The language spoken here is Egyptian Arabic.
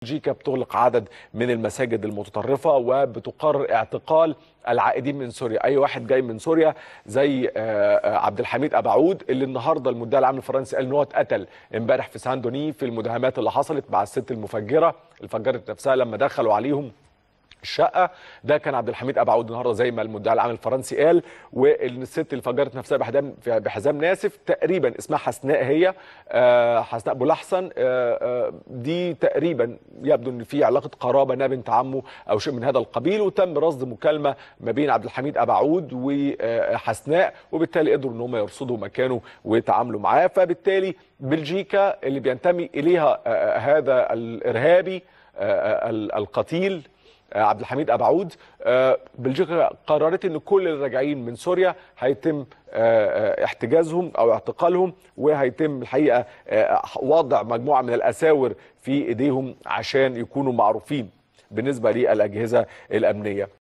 بلجيكا بتغلق عدد من المساجد المتطرفه وبتقرر اعتقال العائدين من سوريا اي واحد جاي من سوريا زي عبد الحميد ابعود اللي النهارده المدعي العام الفرنسي قال ان هو اتقتل امبارح في سان دوني في المداهمات اللي حصلت مع الست المفجره اللي فجرت نفسها لما دخلوا عليهم الشقه ده كان عبد الحميد ابعود النهارده زي ما المدعي العام الفرنسي قال وان الست اللي فجرت نفسها بحزام بحزام ناسف تقريبا اسمها حسناء هي آه حسناء ابو الاحسن آه آه دي تقريبا يبدو ان في علاقه قرابه انها بنت عمه او شيء من هذا القبيل وتم رصد مكالمه ما بين عبد الحميد ابعود وحسناء وبالتالي قدروا ان هم يرصدوا مكانه ويتعاملوا معاه فبالتالي بلجيكا اللي بينتمي اليها هذا الارهابي القتيل عبد الحميد ابعود بلجيكا قررت ان كل الراجعين من سوريا هيتم احتجازهم او اعتقالهم وهيتم الحقيقه وضع مجموعه من الاساور في ايديهم عشان يكونوا معروفين بالنسبه للاجهزه الامنيه